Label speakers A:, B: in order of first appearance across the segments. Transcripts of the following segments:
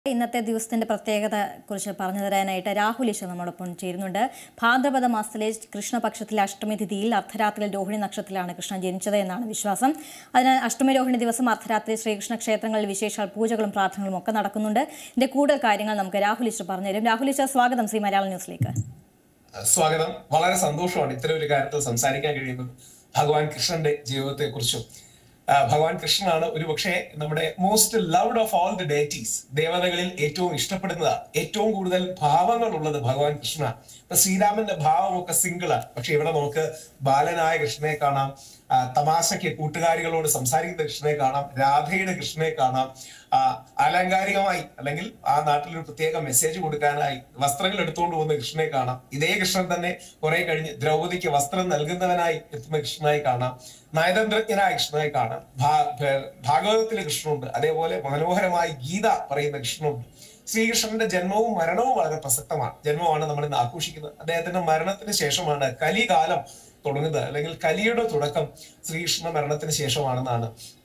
A: ഇന്നത്തെ ദിവസത്തിന്റെ പ്രത്യേകത കുറിച്ച് പറഞ്ഞു തരാനായിട്ട് രാഹുൽ ഈശ്വർ നമ്മോടൊപ്പം ചേരുന്നുണ്ട് ഭാദ്രപദ മാസത്തിലെ കൃഷ്ണപക്ഷത്തിലെ അഷ്ടമി തിഥിയിൽ അർദ്ധരാത്രിയിൽ രോഹിണി നക്ഷത്രത്തിലാണ് കൃഷ്ണൻ ജനിച്ചത് എന്നാണ് വിശ്വാസം അതിനാൽ അഷ്ടമി രോഹിണി ദിവസം അർദ്ധരാത്രി ശ്രീകൃഷ്ണ ക്ഷേത്രങ്ങളിൽ വിശേഷാൽ പൂജകളും പ്രാർത്ഥനകളും ഒക്കെ നടക്കുന്നുണ്ട് ഇതിന്റെ കൂടുതൽ കാര്യങ്ങൾ നമുക്ക് രാഹുൽ ഈശ്വർ പറഞ്ഞുതരും രാഹുൽ ഈശ്വർ സ്വാഗതം ശ്രീ മലയാളം ന്യൂസിലേക്ക്
B: സ്വാഗതം വളരെ സന്തോഷമാണ് ഇത്തരം ഒരു കാര്യത്തിൽ സംസാരിക്കാൻ കഴിയുന്നത് ഭഗവാൻ കൃഷ്ണന്റെ ജീവിതത്തെ കുറിച്ചും ഭഗവാൻ കൃഷ്ണനാണ് ഒരു പക്ഷേ നമ്മുടെ most loved of all the deities ദേവതകളിൽ ഏറ്റവും ഇഷ്ടപ്പെടുന്നത് ഏറ്റവും കൂടുതൽ ഭാവങ്ങൾ ഉള്ളത് ഭഗവാൻ കൃഷ്ണ ഇപ്പൊ ശ്രീരാമന്റെ ഭാവമൊക്കെ സിംഗിളാണ് പക്ഷെ ഇവിടെ നമുക്ക് ബാലനായ കൃഷ്ണനെ കാണാം ആ, തമാശയ്ക്ക് കൂട്ടുകാരികളോട് സംസാരിക്കുന്ന കൃഷ്ണനെ കാണാം രാധയുടെ കൃഷ്ണനെ കാണാം ആ, ആലങ്കാരികമായി അല്ലെങ്കിൽ ആ നാട്ടിൽ ഒരു പ്രത്യേക മെസ്സേജ് കൊടുക്കാനായി വസ്ത്രങ്ങൾ എടുത്തുകൊണ്ട് പോകുന്ന കൃഷ്ണനെ കാണാം ഇതേ കൃഷ്ണൻ തന്നെ കുറെ കഴിഞ്ഞ് ദ്രൗപദിക്ക് വസ്ത്രം നൽകുന്നവനായി എത്തുന്ന കൃഷ്ണനായി കാണാം നയതന്ത്രജ്ഞനായ കൃഷ്ണനായി കാണാം ഭാ- ഭ- ഭാഗവതത്തിലെ കൃഷ്ണനുണ്ട് അതേപോലെ മനോഹരമായി ഗീത പറയുന്ന കൃഷ്ണനുണ്ട് ശ്രീകൃഷ്ണന്റെ ജന്മവും മരണവും വളരെ പ്രസക്തമാണ് ജന്മമാണ് നമ്മൾ ഇന്ന് ആഘോഷിക്കുന്നത് അദ്ദേഹത്തിന്റെ മരണത്തിന് ശേഷമാണ് കലികാലം തുടങ്ങുന്നത് അല്ലെങ്കിൽ കലിയുടെ തുടക്കം ശ്രീകൃഷ്ണ മരണത്തിന് ശേഷമാണെന്നാണ്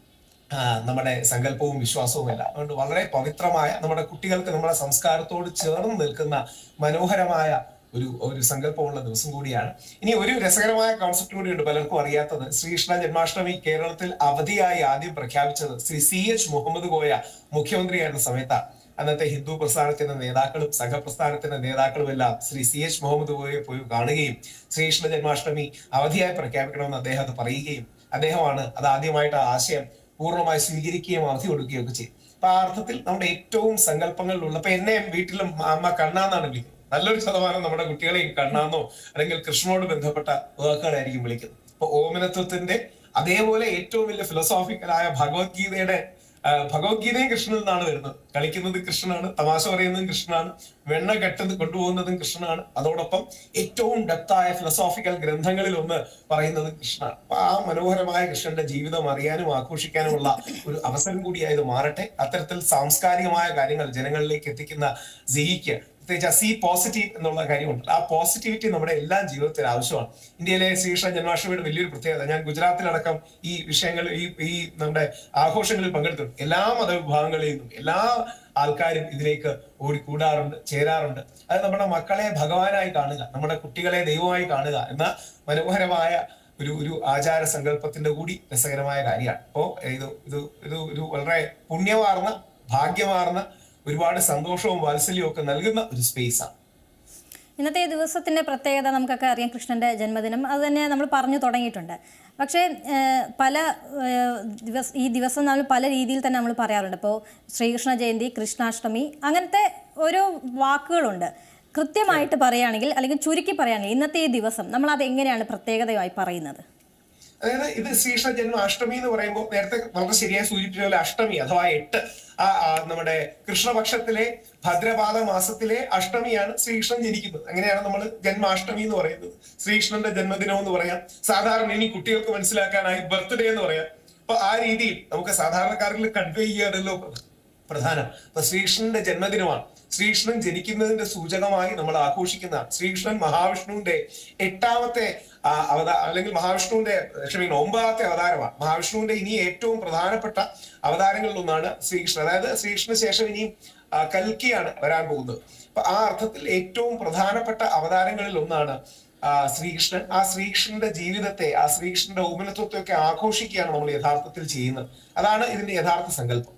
B: ആ, നമ്മുടെ സങ്കല്പവും വിശ്വാസവും എല്ലാം അതുകൊണ്ട് വളരെ പവിത്രമായ നമ്മുടെ കുട്ടികൾക്ക് നമ്മുടെ സംസ്കാരത്തോട് ചേർന്ന് നിൽക്കുന്ന മനോഹരമായ ഒരു ഒരു സങ്കല്പമുള്ള ദിവസം കൂടിയാണ് ഇനി ഒരു രസകരമായ കോൺസെപ്റ്റ് കൂടിയുണ്ട് പലർക്കും അറിയാത്തത് ശ്രീകൃഷ്ണ ജന്മാഷ്ടമി കേരളത്തിൽ അവധിയായി ആദ്യം പ്രഖ്യാപിച്ചത് ശ്രീ സി എച്ച് മുഹമ്മദ് കോയ മുഖ്യമന്ത്രിയായിരുന്ന സമയത്താണ് അന്നത്തെ ഹിന്ദു പ്രസ്ഥാനത്തിന്റെ നേതാക്കളും സംഘപ്രസ്ഥാനത്തിന്റെ നേതാക്കളും എല്ലാം ശ്രീ സി എച്ച് മുഹമ്മദ് കോയെ പോയി കാണുകയും ശ്രീകൃഷ്ണ ജന്മാഷ്ടമി അവധിയായി പ്രഖ്യാപിക്കണമെന്ന് അദ്ദേഹം അത് പറയുകയും അദ്ദേഹമാണ് അത് ആദ്യമായിട്ട് ആ ആശയം പൂർണ്ണമായി സ്വീകരിക്കുകയും അവധി കൊടുക്കുകയും ഒക്കെ ചെയ്യും അപ്പൊ ആ അർത്ഥത്തിൽ നമ്മുടെ ഏറ്റവും സങ്കല്പങ്ങളിലുള്ള ഇപ്പൊ എന്നെ വീട്ടിലും അമ്മ കണ്ണാന്നാണ് വിളിക്കുന്നത് നല്ലൊരു ശതമാനം നമ്മുടെ കുട്ടികളെയും കണ്ണാന്നോ അല്ലെങ്കിൽ കൃഷ്ണനോട് ബന്ധപ്പെട്ട വാക്കുകളായിരിക്കും വിളിക്കുന്നത് ഇപ്പൊ ഓമനത്വത്തിന്റെ അതേപോലെ ഏറ്റവും വലിയ ഫിലോസോഫിക്കലായ ഭഗവത്ഗീതയുടെ ആ, ഭഗവത്ഗീതയും കൃഷ്ണനിൽ നിന്നാണ് വരുന്നത് കളിക്കുന്നത് കൃഷ്ണനാണ് തമാശ പറയുന്നതും കൃഷ്ണനാണ് വെണ്ണ കെട്ടത് കൊണ്ടുപോകുന്നതും കൃഷ്ണനാണ് അതോടൊപ്പം ഏറ്റവും ഡെപ്തായ ഫിലോസോഫിക്കൽ ഗ്രന്ഥങ്ങളിൽ ഒന്ന് പറയുന്നത് കൃഷ്ണനാണ് അപ്പൊ ആ മനോഹരമായ കൃഷ്ണന്റെ ജീവിതം അറിയാനും ആഘോഷിക്കാനുമുള്ള ഒരു അവസരം കൂടിയായത് മാറട്ടെ അത്തരത്തിൽ സാംസ്കാരികമായ കാര്യങ്ങൾ ജനങ്ങളിലേക്ക് എത്തിക്കുന്ന സിക്ക് പ്രത്യേകിച്ച് ആ സി പോസിറ്റീവ് എന്നുള്ള കാര്യമുണ്ട് ആ പോസിറ്റിവിറ്റി നമ്മുടെ എല്ലാ ജീവിതത്തിൽ ആവശ്യമാണ് ഇന്ത്യയിലെ ശ്രീകൃഷ്ണ ജന്മാഷ്ടമിയുടെ വലിയൊരു പ്രത്യേകത ഞാൻ ഗുജറാത്തിലടക്കം ഈ വിഷയങ്ങൾ ഈ ഈ നമ്മുടെ ആഘോഷങ്ങളിൽ പങ്കെടുത്തിട്ടുണ്ട് എല്ലാ മതവിഭാഗങ്ങളിൽ നിന്നും എല്ലാ ആൾക്കാരും ഇതിലേക്ക് ഓടിക്കൂടാറുണ്ട് ചേരാറുണ്ട് അത് നമ്മുടെ മക്കളെ ഭഗവാനായി കാണുക നമ്മുടെ കുട്ടികളെ ദൈവമായി കാണുക എന്ന മനോഹരമായ ഒരു ഒരു ആചാര സങ്കല്പത്തിന്റെ കൂടി രസകരമായ കാര്യമാണ് അപ്പോ ഇത് ഇത് ഇത് ഒരു വളരെ പുണ്യമാർന്ന ഭാഗ്യമാർന്ന ഒരുപാട് സന്തോഷവും വാത്സല്യവും ഒക്കെ നൽകുന്ന ഒരു സ്പേസാണ്
A: ഇന്നത്തെ ഈ ദിവസത്തിന്റെ പ്രത്യേകത നമുക്കൊക്കെ അറിയാം കൃഷ്ണന്റെ ജന്മദിനം അത് തന്നെ നമ്മൾ പറഞ്ഞു തുടങ്ങിയിട്ടുണ്ട് പക്ഷേ ഏഹ്, പല ഏഹ്, ദിവസ ഈ ദിവസം നമ്മൾ പല രീതിയിൽ തന്നെ നമ്മൾ പറയാറുണ്ട് ഇപ്പോൾ ശ്രീകൃഷ്ണ ജയന്തി കൃഷ്ണാഷ്ടമി അങ്ങനത്തെ ഓരോ വാക്കുകളുണ്ട് കൃത്യമായിട്ട് പറയുകയാണെങ്കിൽ അല്ലെങ്കിൽ ചുരുക്കി പറയുകയാണെങ്കിൽ ഇന്നത്തെ ഈ ദിവസം നമ്മൾ അത് എങ്ങനെയാണ് പ്രത്യേകതയായി പറയുന്നത്
B: അതായത് ഇത് ശ്രീകൃഷ്ണ ജന്മ അഷ്ടമി എന്ന് പറയുമ്പോൾ നേരത്തെ വളരെ ശരിയായി സൂചിപ്പിച്ച പോലെ അഷ്ടമി അഥവാ എട്ട് ആ ആ, നമ്മുടെ കൃഷ്ണപക്ഷത്തിലെ ഭദ്രപാദ മാസത്തിലെ അഷ്ടമിയാണ് ശ്രീകൃഷ്ണൻ ജനിക്കുന്നത് അങ്ങനെയാണ് നമ്മൾ ജന്മാഷ്ടമി എന്ന് പറയുന്നത് ശ്രീകൃഷ്ണന്റെ ജന്മദിനം എന്ന് പറയാം സാധാരണ ഇനി കുട്ടികൾക്ക് മനസ്സിലാക്കാനായി ബർത്ത്ഡേ എന്ന് പറയാം അപ്പൊ ആ രീതിയിൽ നമുക്ക് സാധാരണക്കാരിൽ കൺവേ ചെയ്യാനല്ലോ പ്രധാനം അപ്പൊ ശ്രീകൃഷ്ണന്റെ ജന്മദിനമാണ് ശ്രീകൃഷ്ണൻ ജനിക്കുന്നതിന്റെ സൂചകമായി നമ്മൾ ആഘോഷിക്കുന്ന ശ്രീകൃഷ്ണൻ മഹാവിഷ്ണുവിന്റെ എട്ടാമത്തെ ആ, അവതാ അല്ലെങ്കിൽ മഹാവിഷ്ണുവിന്റെ ക്ഷമിക്കണം ഒമ്പതാമത്തെ അവതാരമാണ് മഹാവിഷ്ണുവിന്റെ ഇനി ഏറ്റവും പ്രധാനപ്പെട്ട അവതാരങ്ങളിൽ ഒന്നാണ് ശ്രീകൃഷ്ണൻ അതായത് ശ്രീകൃഷ്ണന് ശേഷം ഇനിയും ആ, കൽക്കിയാണ് വരാൻ പോകുന്നത് അപ്പൊ ആ അർത്ഥത്തിൽ ഏറ്റവും പ്രധാനപ്പെട്ട അവതാരങ്ങളിൽ ഒന്നാണ് ആ, ശ്രീകൃഷ്ണൻ ആ ശ്രീകൃഷ്ണന്റെ ജീവിതത്തെ ആ ശ്രീകൃഷ്ണന്റെ ഊമനത്വത്തെ ഒക്കെ ആഘോഷിക്കുകയാണ് നമ്മൾ യഥാർത്ഥത്തിൽ ചെയ്യുന്നത് അതാണ് ഇതിന്റെ യഥാർത്ഥ സങ്കല്പം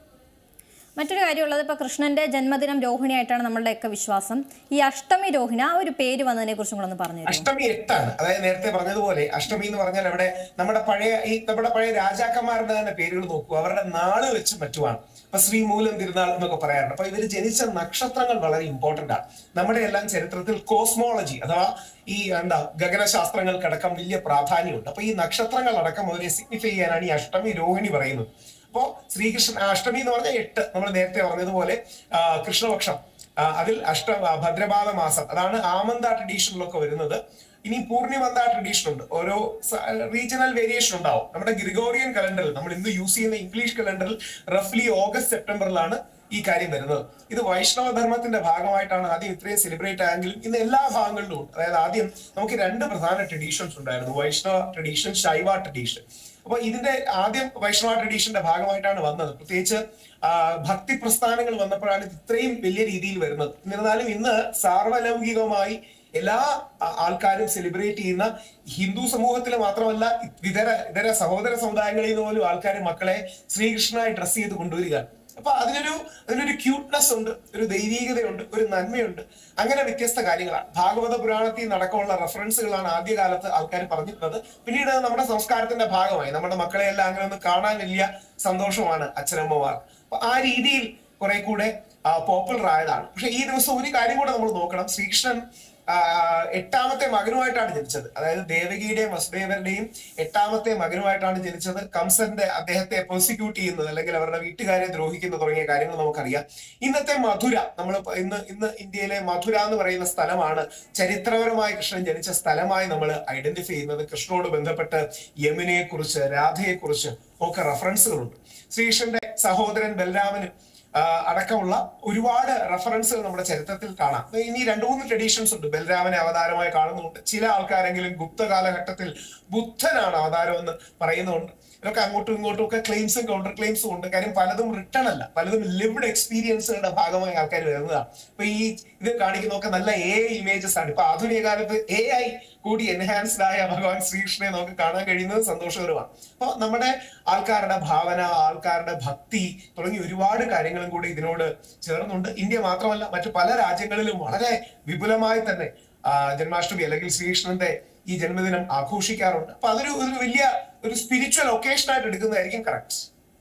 A: മറ്റൊരു കാര്യമുള്ളത് ഇപ്പോൾ കൃഷ്ണന്റെ ജന്മദിനം രോഹിണിയായിട്ടാണ് നമ്മളുടെയൊക്കെ വിശ്വാസം ഈ അഷ്ടമി രോഹിണി ആ ഒരു പേര് വന്നതിനെ കുറിച്ചും കൂടെ ഒന്ന് പറഞ്ഞു തരുമോ
B: അഷ്ടമി എട്ടാണ് അതായത് നേരത്തെ പറഞ്ഞതുപോലെ അഷ്ടമി എന്ന് പറഞ്ഞാൽ അവിടെ നമ്മുടെ പഴയ ഈ നമ്മുടെ പഴയ രാജാക്കന്മാരുടെ തന്നെ പേരുകൾ നോക്കൂ അവരുടെ നാള് വെച്ച് മറ്റുമാണ് ഇപ്പൊ ശ്രീമൂലം തിരുനാൾ എന്നൊക്കെ പറയാറുണ്ട് അപ്പൊ ഇവര് ജനിച്ച നക്ഷത്രങ്ങൾ വളരെ ഇമ്പോർട്ടന്റ് ആണ് നമ്മുടെ എല്ലാം ചരിത്രത്തിൽ കോസ്മോളജി അഥവാ ഈ എന്താ ഗഗനശാസ്ത്രങ്ങൾക്കടക്കം വലിയ പ്രാധാന്യമുണ്ട് അപ്പൊ ഈ നക്ഷത്രങ്ങൾ അടക്കം അവരെ സിഗ്നിഫൈ ചെയ്യാനാണ് ഈ അഷ്ടമി രോഹിണി പറയുന്നത് അപ്പോ ശ്രീകൃഷ്ണൻ ആ, അഷ്ടമി എന്ന് പറഞ്ഞാൽ എട്ട് നമ്മൾ നേരത്തെ പറഞ്ഞതുപോലെ ആ, കൃഷ്ണപക്ഷം ആ, അതിൽ അഷ്ട ആ, ഭദ്രപാദ മാസം അതാണ് ആമന്ത ട്രഡീഷനിലൊക്കെ വരുന്നത് ഇനി പൂർണിമന്ത ട്രഡീഷൻ ഉണ്ട് ഓരോ റീജിയണൽ വേരിയേഷൻ ഉണ്ടാവും നമ്മുടെ ഗ്രിഗോറിയൻ കലണ്ടറിൽ നമ്മൾ ഇന്ന് യൂസ് ചെയ്യുന്ന ഇംഗ്ലീഷ് കലണ്ടറിൽ റഫ്ലി ഓഗസ്റ്റ് സെപ്റ്റംബറിലാണ് ഈ കാര്യം വരുന്നത് ഇത് വൈഷ്ണവ ധർമ്മത്തിന്റെ ഭാഗമായിട്ടാണ് ആദ്യം ഇത്രയും സെലിബ്രേറ്റ് ആയെങ്കിലും ഇന്ന് എല്ലാ ഭാഗങ്ങളിലും ഉണ്ട് അതായത് ആദ്യം നമുക്ക് രണ്ട് പ്രധാന ട്രഡീഷൻസ് ഉണ്ടായിരുന്നു വൈഷ്ണവ ട്രഡീഷൻ ശൈവ ട്രഡീഷൻ അപ്പൊ ഇതിന്റെ ആദ്യം വൈഷ്ണവ ട്രഡീഷന്റെ ഭാഗമായിട്ടാണ് വന്നത് പ്രത്യേകിച്ച് ആ, ഭക്തി പ്രസ്ഥാനങ്ങൾ വന്നപ്പോഴാണ് ഇത് ഇത്രയും വലിയ രീതിയിൽ വരുന്നത് എന്നിരുന്നാലും ഇന്ന് സാർവലൗകികമായി എല്ലാ ആ- ആൾക്കാരും സെലിബ്രേറ്റ് ചെയ്യുന്ന ഹിന്ദു സമൂഹത്തിൽ മാത്രമല്ല ഇതര ഇതര സഹോദര സമുദായങ്ങളിൽ നിന്ന് പോലും ആൾക്കാർ മക്കളെ ശ്രീകൃഷ്ണനായി ഡ്രസ് ചെയ്ത് കൊണ്ടുവരിക അപ്പൊ അതിനൊരു അതിനൊരു ക്യൂട്ട്നെസ് ഉണ്ട് ഒരു ദൈവീകതയുണ്ട് ഒരു നന്മയുണ്ട് അങ്ങനെ വ്യത്യസ്ത കാര്യങ്ങളാണ് ഭാഗവത പുരാണത്തിൽ നടക്കമുള്ള റെഫറൻസുകളാണ് ആദ്യകാലത്ത് ആൾക്കാർ പറഞ്ഞിട്ടുള്ളത് പിന്നീട് അത് നമ്മുടെ സംസ്കാരത്തിന്റെ ഭാഗമായി നമ്മുടെ മക്കളെ എല്ലാം അങ്ങനെ ഒന്ന് കാണാൻ വലിയ സന്തോഷമാണ് അച്ഛനമ്മമാർ അപ്പൊ ആ രീതിയിൽ കുറെ കൂടെ പോപ്പുലർ ആയതാണ് പക്ഷെ ഈ ദിവസം ഒരു കാര്യം കൂടെ നമ്മൾ നോക്കണം ശ്രീകൃഷ്ണൻ ആ, എട്ടാമത്തെ മകനുമായിട്ടാണ് ജനിച്ചത് അതായത് ദേവകിയുടെയും വസുദേവരുടെയും എട്ടാമത്തെ മകനുമായിട്ടാണ് ജനിച്ചത് കംസന്റെ അദ്ദേഹത്തെ പ്രോസിക്യൂട്ട് ചെയ്യുന്നത് അല്ലെങ്കിൽ അവരുടെ വീട്ടുകാരെ ദ്രോഹിക്കുന്നത് തുടങ്ങിയ കാര്യങ്ങൾ നമുക്കറിയാം ഇന്നത്തെ മധുര നമ്മൾ ഇന്ന് ഇന്ന് ഇന്ത്യയിലെ മധുര എന്ന് പറയുന്ന സ്ഥലമാണ് ചരിത്രപരമായി കൃഷ്ണൻ ജനിച്ച സ്ഥലമായി നമ്മൾ ഐഡന്റിഫൈ ചെയ്യുന്നത് കൃഷ്ണനോട് ബന്ധപ്പെട്ട് യമുനയെ കുറിച്ച് രാധയെ കുറിച്ച് ഒക്കെ റെഫറൻസുകളുണ്ട് ശ്രീകൃഷ്ണന്റെ സഹോദരൻ ബലരാമന് ആ, അടക്കമുള്ള ഒരുപാട് റെഫറൻസുകൾ നമ്മുടെ ചരിത്രത്തിൽ കാണാം അപ്പൊ ഇനി രണ്ടു മൂന്ന് ട്രഡീഷൻസ് ഉണ്ട് ബലരാമനെ അവതാരമായി കാണുന്നുണ്ട് ചില ആൾക്കാരെങ്കിലും ഗുപ്ത കാലഘട്ടത്തിൽ ബുദ്ധനാണ് അവതാരം എന്ന് പറയുന്നുണ്ട് ഇതൊക്കെ അങ്ങോട്ടും ഇങ്ങോട്ടും ഒക്കെ ക്ലെയിംസും കൗണ്ടർ ക്ലെയിംസും ഉണ്ട് കാര്യം പലതും റിട്ടേൺ അല്ല പലതും ലിവ്ഡ് എക്സ്പീരിയൻസുകളുടെ ഭാഗമായി ആൾക്കാർ വരുന്നതാണ് അപ്പൊ ഈ ഇത് കാണിക്കുന്നതൊക്കെ നല്ല എ ഇമേജസ് ആണ് ഇപ്പൊ ആധുനിക കാലത്ത് എ ഐ കൂടി എൻഹാൻസ്ഡ് ആയ ഭഗവാൻ ശ്രീകൃഷ്ണനെ നമുക്ക് കാണാൻ കഴിയുന്നത് സന്തോഷകരമാണ് അപ്പൊ നമ്മുടെ ആൾക്കാരുടെ ഭാവന ആൾക്കാരുടെ ഭക്തി തുടങ്ങി ഒരുപാട് കാര്യങ്ങളും കൂടി ഇതിനോട് ചേർന്നുണ്ട് ഇന്ത്യ മാത്രമല്ല മറ്റു പല രാജ്യങ്ങളിലും വളരെ വിപുലമായി തന്നെ ആ, ജന്മാഷ്ടമി അല്ലെങ്കിൽ ശ്രീകൃഷ്ണന്റെ ഈ ജന്മദിനം ആഘോഷിക്കാറുണ്ട് അപ്പൊ അതൊരു ഒരു വലിയ ഒരു സ്പിരിച്വൽ ഒക്കേഷൻ ആയിട്ട് എടുക്കുന്നതായിരിക്കും കറക്റ്റ്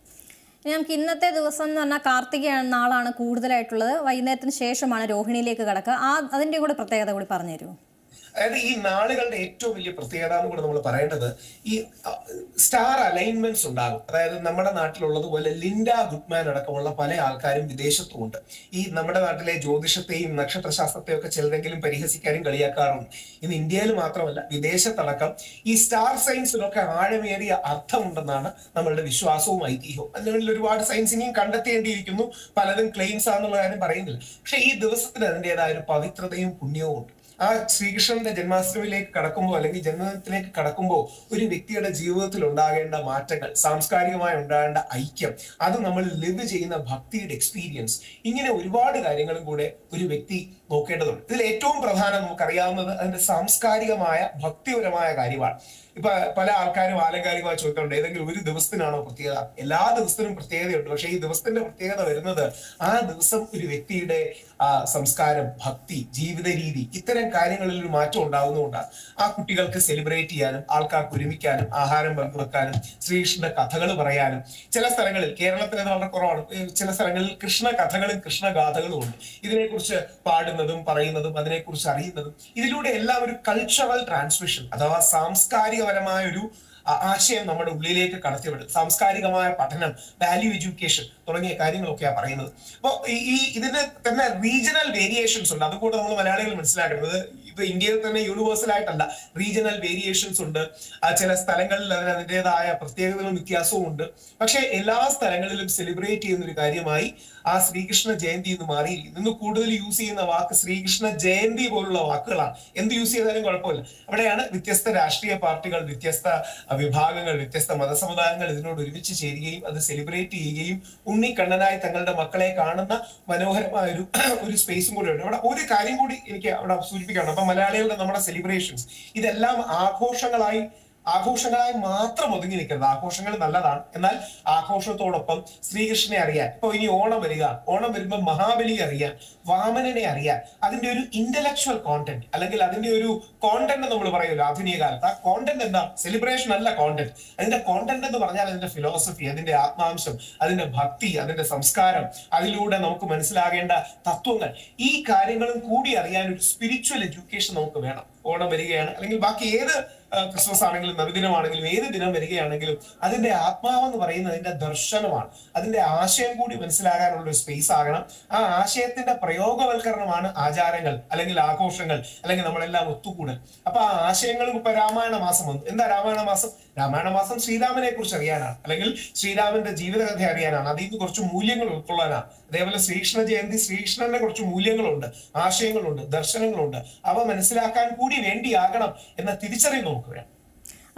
A: ഇനി നമുക്ക് ഇന്നത്തെ ദിവസം എന്ന് പറഞ്ഞാൽ കാർത്തിക നാളാണ് കൂടുതലായിട്ടുള്ളത് വൈകുന്നേരത്തിന് ശേഷമാണ് രോഹിണിയിലേക്ക് കിടക്കുക ആ അതിന്റെ കൂടെ പ്രത്യേകത കൂടി പറഞ്ഞു തരുമോ
B: അതായത് ഈ നാളുകളുടെ ഏറ്റവും വലിയ പ്രത്യേകത എന്ന് കൂടെ നമ്മൾ പറയേണ്ടത് ഈ സ്റ്റാർ അലൈൻമെന്റ്സ് ഉണ്ടാകും അതായത് നമ്മുടെ നാട്ടിലുള്ളതുപോലെ ലിൻഡ ഗുഡ്മാൻ അടക്കമുള്ള പല ആൾക്കാരും വിദേശത്തുമുണ്ട് ഈ നമ്മുടെ നാട്ടിലെ ജ്യോതിഷത്തെയും നക്ഷത്രശാസ്ത്രത്തെയും ഒക്കെ ചിലരെങ്കിലും പരിഹസിക്കാനും കളിയാക്കാറുണ്ട് ഇന്ന് ഇന്ത്യയിൽ മാത്രമല്ല വിദേശത്തടക്കം ഈ സ്റ്റാർ സയൻസിലൊക്കെ ആഴമേറിയ അർത്ഥമുണ്ടെന്നാണ് നമ്മളുടെ വിശ്വാസവും ഐതിഹ്യവും അതിനുള്ളിൽ ഒരുപാട് സയൻസ് ഇനിയും കണ്ടെത്തേണ്ടിയിരിക്കുന്നു പലതും ക്ലെയിംസ് ആണെന്നുള്ള കാര്യം പറയുന്നില്ല പക്ഷെ ഈ ദിവസത്തിന് അതിൻ്റെതായ ഒരു പവിത്രതയും പുണ്യവും ഉണ്ട് ആ ശ്രീകൃഷ്ണന്റെ ജന്മാഷ്ടമിയിലേക്ക് കടക്കുമ്പോൾ അല്ലെങ്കിൽ ജന്മദിനത്തിലേക്ക് കടക്കുമ്പോൾ ഒരു വ്യക്തിയുടെ ജീവിതത്തിൽ ഉണ്ടാകേണ്ട മാറ്റങ്ങൾ സാംസ്കാരികമായി ഉണ്ടാകേണ്ട ഐക്യം അത് നമ്മൾ ലിവ് ചെയ്യുന്ന ഭക്തിയുടെ എക്സ്പീരിയൻസ് ഇങ്ങനെ ഒരുപാട് കാര്യങ്ങളും കൂടെ ഒരു വ്യക്തി നോക്കേണ്ടതുണ്ട് ഇതിൽ ഏറ്റവും പ്രധാനം നമുക്കറിയാവുന്നത് അതിന്റെ സാംസ്കാരികമായ ഭക്തിപരമായ കാര്യമാണ് ഇപ്പൊ പല ആൾക്കാരും ആലങ്കാരികമായി ചോദിക്കുന്നുണ്ട് ഏതെങ്കിലും ഒരു ദിവസത്തിനാണോ പ്രത്യേകത എല്ലാ ദിവസത്തിനും പ്രത്യേകതയുണ്ട് പക്ഷേ ഈ ദിവസത്തിന്റെ പ്രത്യേകത വരുന്നത് ആ ദിവസം ഒരു വ്യക്തിയുടെ ആ, സംസ്കാരം ഭക്തി ജീവിത രീതി ഇത്തരം കാര്യങ്ങളിൽ ഒരു മാറ്റം ഉണ്ടാകുന്നതുകൊണ്ടാണ് ആ കുട്ടികൾക്ക് സെലിബ്രേറ്റ് ചെയ്യാനും ആൾക്കാർക്ക് ഒരുമിക്കാനും ആഹാരം പങ്കുവെക്കാനും ശ്രീകൃഷ്ണന്റെ കഥകൾ പറയാനും ചില സ്ഥലങ്ങളിൽ കേരളത്തിൽ അത് വളരെ കുറവാണ് ഏ, ചില സ്ഥലങ്ങളിൽ കൃഷ്ണ കഥകളും കൃഷ്ണഗാഥകളും ഉണ്ട് ഇതിനെക്കുറിച്ച് പാടുന്നതും പറയുന്നതും അതിനെക്കുറിച്ച് അറിയുന്നതും ഇതിലൂടെ എല്ലാം ഒരു കൾച്ചറൽ ട്രാൻസ്മിഷൻ അഥവാ സാംസ്കാരികപരമായ ഒരു ആ- ആശയം നമ്മുടെ ഉള്ളിലേക്ക് കടത്തിവിടും സാംസ്കാരികമായ പഠനം വാല്യൂ എഡ്യൂക്കേഷൻ തുടങ്ങിയ കാര്യങ്ങളൊക്കെയാണ് പറയുന്നത് അപ്പോൾ ഈ ഇതിന് തന്നെ റീജിയണൽ വേരിയേഷൻസ് ഉണ്ട് അതുകൂടെ നമ്മൾ മലയാളികൾ മനസ്സിലാക്കുന്നത് ഇപ്പൊ ഇന്ത്യയിൽ തന്നെ യൂണിവേഴ്സൽ ആയിട്ടല്ല റീജിയണൽ വേരിയേഷൻസ് ഉണ്ട് ആ ചില സ്ഥലങ്ങളിൽ അതിന് അതിൻ്റെതായ പ്രത്യേകതകളും വ്യത്യാസവും ഉണ്ട് പക്ഷേ എല്ലാ സ്ഥലങ്ങളിലും സെലിബ്രേറ്റ് ചെയ്യുന്ന ഒരു കാര്യമായി ആ ശ്രീകൃഷ്ണ ജയന്തി എന്ന് മാറിയിരിക്കുന്നു ഇന്ന് കൂടുതൽ യൂസ് ചെയ്യുന്ന വാക്ക് ശ്രീകൃഷ്ണ ജയന്തി പോലുള്ള വാക്കുകളാണ് എന്ത് യൂസ് ചെയ്താലും കുഴപ്പമില്ല അവിടെയാണ് വ്യത്യസ്ത രാഷ്ട്രീയ പാർട്ടികൾ വ്യത്യസ്ത അഹ്, വിഭാഗങ്ങൾ വ്യത്യസ്ത മതസമുദായങ്ങൾ ഇതിനോട് ഒരുമിച്ച് ചേരുകയും അത് സെലിബ്രേറ്റ് ചെയ്യുകയും ഉണ്ണിക്കണ്ണനായി തങ്ങളുടെ മക്കളെ കാണുന്ന മനോഹരമായ ഒരു ഒരു സ്പേസും കൂടി ഉണ്ട് അവിടെ ഒരു കാര്യം കൂടി എനിക്ക് അവിടെ സൂചിപ്പിക്കണം അപ്പൊ മലയാളികളുടെ നമ്മുടെ സെലിബ്രേഷൻസ് ഇതെല്ലാം ആഘോഷങ്ങളായി ആഘോഷങ്ങളായി മാത്രം ഒതുങ്ങി നിൽക്കരുത് ആഘോഷങ്ങൾ നല്ലതാണ് എന്നാൽ ആഘോഷത്തോടൊപ്പം ശ്രീകൃഷ്ണനെ അറിയാൻ ഇപ്പൊ ഇനി ഓണം വരിക ഓണം വരുമ്പോൾ മഹാബലിയെ അറിയാൻ വാമനനെ അറിയാൻ അതിന്റെ ഒരു ഇന്റലക്ച്വൽ കോണ്ടന്റ് അല്ലെങ്കിൽ അതിന്റെ ഒരു കോണ്ടന്റ് നമ്മൾ പറയുമല്ലോ ആധുനിക കാലത്ത് ആ കോണ്ടന്റ് എന്താ സെലിബ്രേഷൻ അല്ല കോണ്ടന്റ് അതിന്റെ കോണ്ടന്റ് എന്ന് പറഞ്ഞാൽ അതിന്റെ ഫിലോസഫി അതിന്റെ ആത്മാംശം അതിന്റെ ഭക്തി അതിന്റെ സംസ്കാരം അതിലൂടെ നമുക്ക് മനസ്സിലാകേണ്ട തത്വങ്ങൾ ഈ കാര്യങ്ങളും കൂടി അറിയാൻ ഒരു സ്പിരിച്വൽ എഡ്യൂക്കേഷൻ നമുക്ക് വേണം ഓണം വരികയാണ് അല്ലെങ്കിൽ ബാക്കി ഏത് ആ, ക്രിസ്മസ് ആണെങ്കിലും നബിദിനമാണെങ്കിലും ഏത് ദിനം വരികയാണെങ്കിലും അതിന്റെ ആത്മാവെന്ന് പറയുന്നത് അതിന്റെ ദർശനമാണ് അതിന്റെ ആശയം കൂടി മനസ്സിലാകാനുള്ള ഒരു സ്പേസ് ആകണം ആ ആശയത്തിന്റെ പ്രയോഗവൽക്കരണമാണ് ആചാരങ്ങൾ അല്ലെങ്കിൽ ആഘോഷങ്ങൾ അല്ലെങ്കിൽ നമ്മളെല്ലാം ഒത്തുകൂടൽ അപ്പൊ ആ ആശയങ്ങൾ ഇപ്പൊ രാമായണ മാസം വന്നു എന്താ രാമായണ മാസം രാമായണ മാസം ശ്രീരാമനെ കുറിച്ച് അറിയാനാണ് അല്ലെങ്കിൽ ശ്രീരാമന്റെ ജീവിതകഥ അറിയാനാണ് അതിൽ നിന്ന് കുറച്ച് മൂല്യങ്ങൾ ഉൾക്കൊള്ളാനാണ് അതേപോലെ ശ്രീകൃഷ്ണ ജയന്തി ശ്രീകൃഷ്ണന്റെ കുറച്ച് മൂല്യങ്ങളുണ്ട് ആശയങ്ങളുണ്ട് ദർശനങ്ങളുണ്ട് അവ മനസ്സിലാക്കാൻ കൂടി വേണ്ടിയാകണം എന്ന തിരിച്ചറിവ് നമുക്ക് വേണം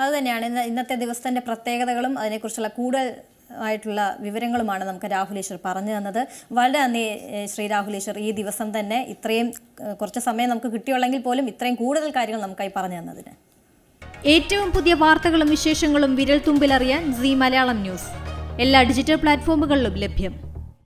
A: അത് തന്നെയാണ് ഇന്ന് ഇന്നത്തെ ദിവസത്തിൻ്റെ പ്രത്യേകതകളും അതിനെക്കുറിച്ചുള്ള കൂടുതൽ ആയിട്ടുള്ള വിവരങ്ങളുമാണ് നമുക്ക് രാഹുൽ ഈശ്വർ പറഞ്ഞു തന്നത് വളരെ നന്ദി ഏഹ്, ശ്രീ രാഹുൽ ഈശ്വർ ഈ ദിവസം തന്നെ ഇത്രയും ഏഹ്, കുറച്ച് സമയം നമുക്ക് കിട്ടിയുള്ളെങ്കിൽ പോലും ഇത്രയും കൂടുതൽ കാര്യങ്ങൾ നമുക്കായി പറഞ്ഞു തന്നതിന്
C: ഏറ്റവും പുതിയ വാർത്തകളും വിശേഷങ്ങളും വിരൽ തുമ്പിലറിയാൻ സി മലയാളം ന്യൂസ് എല്ലാ ഡിജിറ്റൽ പ്ലാറ്റ്ഫോമുകളിലും ലഭ്യം